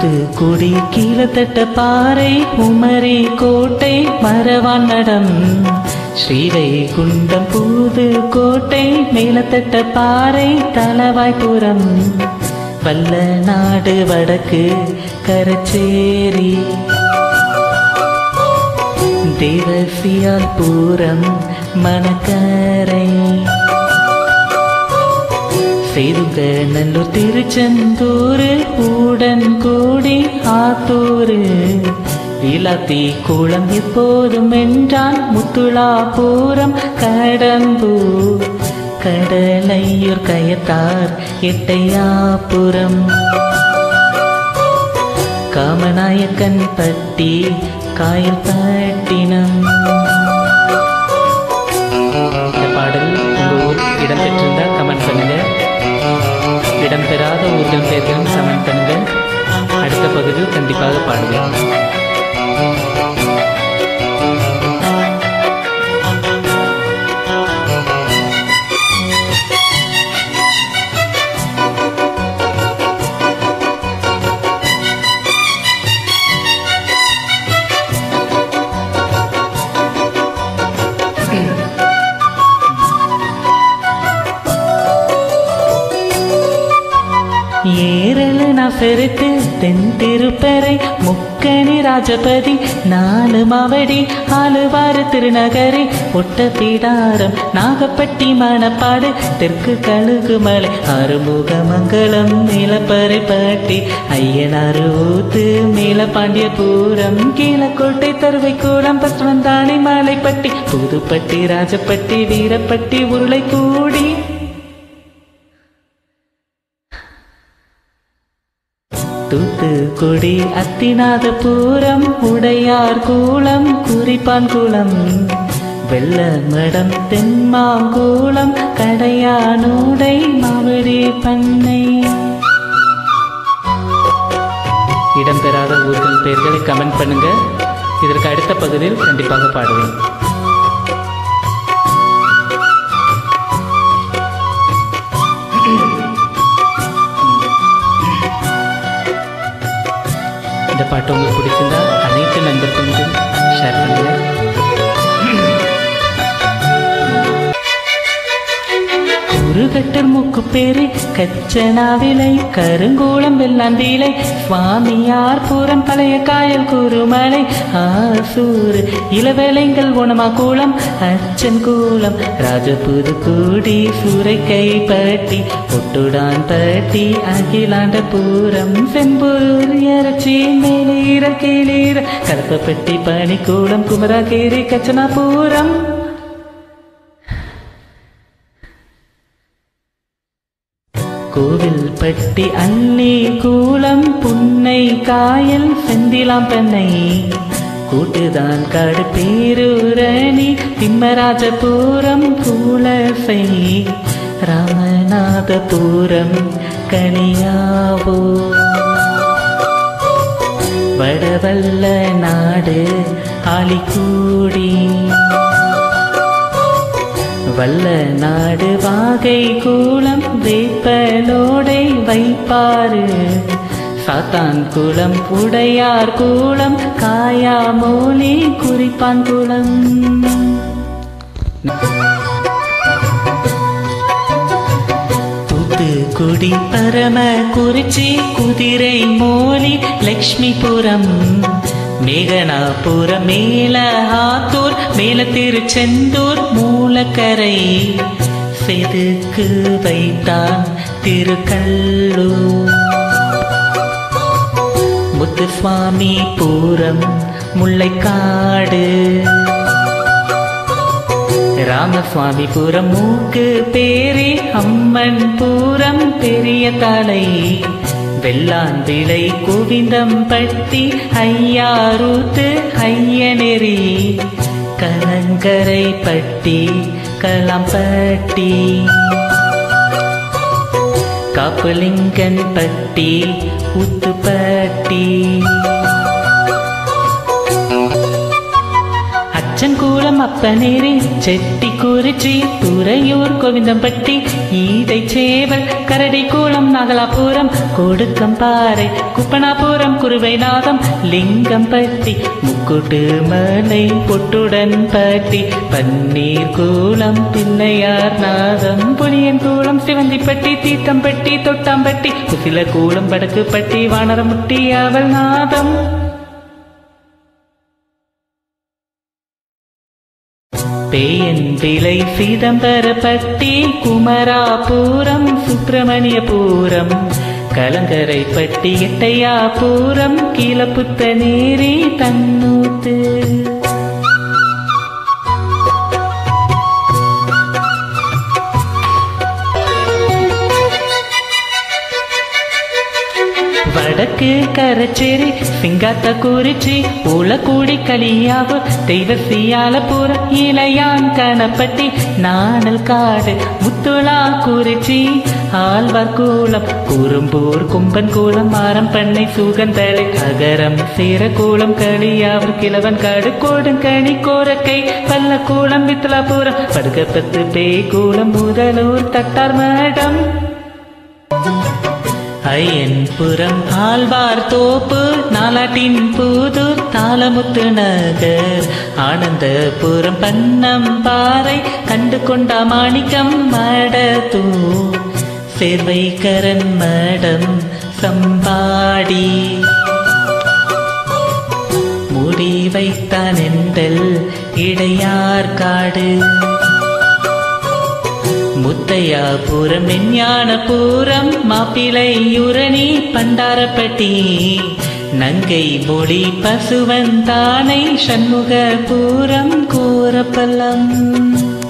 தூத்துக்குடி கீழத்தட்ட பாறை உமரி கோட்டை மரவான் நடம் ஸ்ரீவைகுண்டம் பூது கோட்டை மேலத்தட்ட பாறை தலவாய்புரம் வல்ல நாடு வடக்கு கரச்சேரி தேவசியால் பூரம் மணக்கரை செய்துங்க நல்லூர் திருச்செந்தூர் உடன் கூடி ஆத்தூர் இலாத்தி குளம் எப்போதும் என்றால் முத்துளாபுரம் கடம்பூர் கடலையூர் கயத்தார் எட்டையாபுரம் காமநாயக்கன் பட்டி காயல் பட்டினம் இந்த பாடல் உங்க ஊர் இடம்பெற்றிருந்தா கமெண்ட் பண்ணுங்க இடம்பெறாத ஊர்கள் பெயர்களும் கமெண்ட் பண்ணுங்க அடுத்த பகுதியில் கண்டிப்பாக பாடுவேன் ஏரல நபருக்கு தென் திருப்பறை முக்கணி ராஜபதி நாலு மாவடி ஆளுவாறு திருநகரி ஒட்ட பீடாரம் நாகப்பட்டி மணப்பாடு தெற்கு கழுகுமலை அறுமுக மங்கலம் நீலப்பறை பட்டி ஐயனாறு ஊத்து மேலப்பாண்டிய பூரம் கீழக்கோட்டை தருவை கூடம் பசுவந்தானி மலைப்பட்டி புதுப்பட்டி ராஜப்பட்டி வீரப்பட்டி உருளை கூடி தூத்துக்குடி அத்திநாதபுரம் உடையார் கூலம் குறிப்பான் குளம் வெள்ளமடம் தென்மாங்குளம் கடையானூடை மாவடி பண்ணை இடம்பெறாத ஊர்கள் பெயர்களை கமெண்ட் பண்ணுங்க இதற்கு அடுத்த பகுதியில் கண்டிப்பாக பாடுவேன் இந்த பாட்டு உங்களுக்கு பிடிச்சிருந்தா அனைத்து நண்பர்களுக்கும் ஷேர் பண்ணுங்க குருகட்டர் மூக்கு பேரு கச்சனாவிலை கருங்கூளம் வெள்ளாந்தீலை சுவாமியார் புறம் பழைய காயல் குருமலை ஆசூர் இளவேளைங்கள் உணமா கூலம் அச்சன் கூலம் ராஜபுது கூடி சூறை கைப்பட்டி ஒட்டுடான் பட்டி அகிலாண்ட பூரம் செம்பூர் இறச்சி மேலீர கீழீர கருப்பப்பட்டி பனிக்கூடம் குமராகேரி கச்சனாபுரம் கோவில்பட்டி அள்ளி கூலம் புன்னை காயல் செந்திலாம் பெண்ணை கூட்டுதான் காடு பேரூரணி திம்மராஜபுரம் கூலசை ராமநாதபுரம் கனியாவோ வடவல்ல நாடு ஆலிக்கூடி வல்ல நாடு வாகை கூலம் வேப்பலோடை வைப்பாரு சாத்தான் குளம் உடையார் கூலம் காயாமோலி குறிப்பான் குளம் தூத்துக்குடி பரம குறிச்சி குதிரை மோலி லக்ஷ்மிபுரம் மேகனாபுரம் மேல ஆத்தூர் மேல திருச்செந்தூர் மூலக்கரை செதுக்கு வைத்தான் திருக்கல்லூர் முத்துசுவாமி பூரம் முல்லைக்காடு ராமசுவாமி புரம் மூக்கு பேரி அம்மன் பூரம் பெரிய தலை வெள்ளாந்திளை கோவிந்தம் பட்டி ஐயாரூத்து ஐயனெறி கலங்கரை பட்டி கலாம்பட்டி காப்புலிங்கன் பட்டி உத்துப்பட்டி அச்சன் கூலம் அப்பனேரி செட்டி குறிச்சி துறையூர் கோவிந்தம்பட்டி ஈதை சேவல் கரடி கூலம் நாகலாபுரம் கொடுக்கம் பாறை குப்பனாபுரம் குருவைநாதம் லிங்கம்பட்டி முக்குட்டு மலை பொட்டுடன் பட்டி பன்னீர் கூலம் பிள்ளையார் நாதம் புளியன் கூலம் சிவந்திப்பட்டி தீத்தம்பட்டி தொட்டாம்பட்டி குசில கூலம் வடக்கு பட்டி வானரமுட்டி அவள் நாதம் பேயன் விலை சிதம்பரப்பட்டி குமராபுரம் சுப்பிரமணியபுரம் கலங்கரைப்பட்டி எட்டையாபுரம் கீழப்புத்த நேரி தன்னூத்து வடக்கு கரச்சேரி சிங்காத்த குறிச்சி உலக்கூடி களியாவு தெய்வசியாலபுர இளையான் கணப்பட்டி நாணல் காடு முத்துளா குறிச்சி ஆழ்வார் கூலம் குறும்பூர் கும்பன் கூலம் மாரம் பண்ணை சுகந்தலை அகரம் சீரகூலம் களியாவர் கிழவன் காடு கோடுங்கனி கோரக்கை பல்ல கூலம் வித்லாபுரம் படுகப்பத்து பேய் கூலம் முதலூர் தட்டார் மடம் ஐயன்புரம் ஆழ்வார் தோப்பு நாலாட்டின் புதூர் தாளமுத்து நகர் ஆனந்தபுரம் பன்னம்பாறை கண்டு கொண்டா மாணிக்கம் மடத்தூர் சேர்வைக்கரன் மடம் சம்பாடி முடி வைத்தான் என்றல் இடையார்காடு முத்தையாபுரம் விஞ்ஞானபுரம் மாப்பிளையுரணி பண்டாரப்பட்டி நங்கை மொழி பசுவந்தானை சண்முகபுரம் கூறப்பலம்